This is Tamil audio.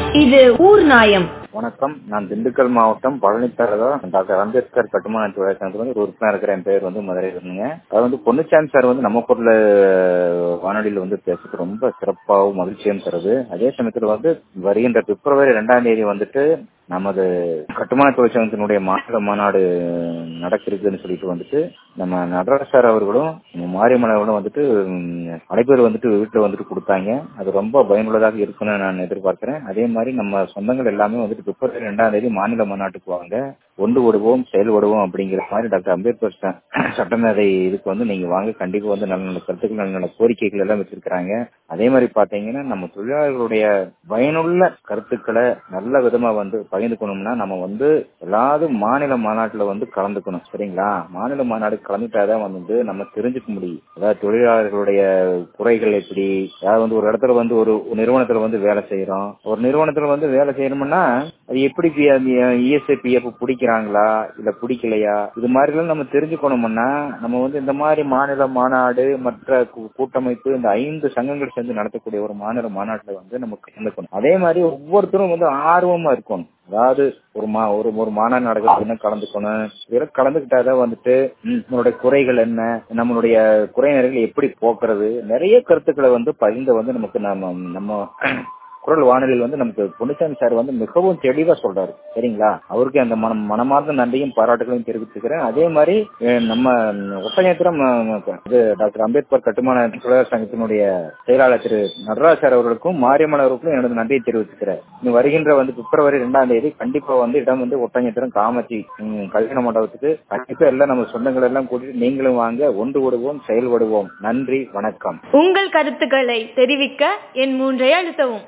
இது ஊர் நாயம் வணக்கம் நான் திண்டுக்கல் மாவட்டம் பழனித்தாரதா டாக்டர் அம்பேத்கர் கட்டுமான தொழிலாளர் சங்கத்துல வந்து ஒரு உறுப்பினர் இருக்கிற என் பேர் வந்து மதுரை இருந்துங்க அது வந்து பொன்னுச்சாமி சார் வந்து நம்ம பொருள் வானொலியில வந்து பேசுறது ரொம்ப சிறப்பாகவும் மகிழ்ச்சியும் தருது அதே சமயத்துல வந்து வருகின்ற பிப்ரவரி ரெண்டாம் தேதி வந்துட்டு நமது கட்டுமான தொழிற்சங்கத்தினுடைய மாநில மாநாடு நடக்கிறதுன்னு சொல்லிட்டு வந்துட்டு நம்ம நடராஜ் சார் அவர்களும் மாரியம்மன் அவர்களும் வந்துட்டு ம், அழைப்பேர் வந்துட்டு வீட்டுல வந்துட்டு கொடுத்தாங்க அது ரொம்ப பயனுள்ளதாக இருக்குன்னு நான் எதிர்பார்க்கிறேன் அதே மாதிரி நம்ம சொந்தங்கள் எல்லாமே வந்துட்டு பிப்ரவரி ரெண்டாம் தேதி மாநில மாநாட்டுக்கு வாங்க ஒன்று விடுவோம் செயல்படுவோம் அப்படிங்கிற மாதிரி டாக்டர் அம்பேத்கர் ச- சட்டமேதை இதுக்கு வந்து நீங்க வாங்க கண்டிப்பா வந்து நல்ல நல்ல கருத்துக்கள் நல்ல நல்ல கோரிக்கைகள் எல்லாம் வச்சிருக்கிறாங்க அதே மாதிரி பாத்தீங்கன்னா நம்ம தொழிலாளர்களுடைய பயனுள்ள கருத்துக்களை நல்ல விதமா வந்து பகிர்ந்துக்கணும்னா நம்ம வந்து எல்லாரும் மாநில மாநாட்டுல வந்து கலந்துக்கணும் சரிங்களா மாநில மாநாடு கலந்துட்டாதான் வந்து நம்ம தெரிஞ்சுக்க முடியும் அதாவது தொழிலாளர்களுடைய குறைகள் எப்படி அதாவது வந்து ஒரு இடத்துல வந்து ஒரு ஒரு நிறுவனத்துல வந்து வேலை செய்யறோம் ஒரு நிறுவனத்துல வந்து வேலை செய்யணும்னா அது எப்படி இஎஸ்ஐ பிஎஃப் பிடிக்கிறாங்களா இல்ல பிடிக்கலையா இது மாதிரி எல்லாம் நம்ம தெரிஞ்சுக்கணும்னா நம்ம வந்து இந்த மாதிரி மாநில மாநாடு மற்ற கூ- கூட்டமைப்பு இந்த ஐந்து சங்கங்கள் சேர்ந்து நடத்தக்கூடிய ஒரு மாநில மாநாட்டுல வந்து நம்ம கலந்துக்கணும் அதே மாதிரி ஒவ்வொருத்தரும் வந்து ஆர்வமா இருக்கணும் அதாவது ஒரு மா ஒரு ஒரு மாநாடு நடக்குதுன்னா கலந்துக்கணும் இதெல்லாம் கலந்துக்கிட்டாதான் வந்துட்டு ம், நம்மளுடைய குறைகள் என்ன நம்மளுடைய குறை நிறைகளை எப்படி போக்குறது நிறைய கருத்துக்களை வந்து பகிர்ந்து வந்து நமக்கு நம்ம நம்ம குரல் வானொலியில் வந்து நமக்கு பொன்னுசாமி சார் வந்து மிகவும் தெளிவா சொல்றாரு சரிங்களா அவருக்கு அந்த மனம் மனமார்ந்த நன்றியும் பாராட்டுகளையும் தெரிவிச்சுக்கிறேன் அதே மாதிரி அஹ், நம்ம ஒட்டநேத்திரம் இது டாக்டர் அம்பேத்கர் கட்டுமான தொழிலாளர் சங்கத்தினுடைய செயலாளர் திரு நடராஜ் சார் அவர்களுக்கும் மாரியம்மன் அவர்களுக்கும் எனது நன்றியை தெரிவிச்சுக்கிறேன் இனி வருகின்ற வந்து பிப்ரவரி ரெண்டாம் தேதி கண்டிப்பா வந்து இடம் வந்து ஒட்டநேத்திரம் காமாட்சி ம், கல்யாண மண்டபத்துக்கு கண்டிப்பா எல்லாம் நம்ம சொந்தங்கள் எல்லாம் கூட்டிட்டு நீங்களும் வாங்க ஒன்று விடுவோம் செயல்படுவோம் நன்றி வணக்கம் உங்கள் கருத்துக்களை தெரிவிக்க என் மூன்றை அழுத்தவும்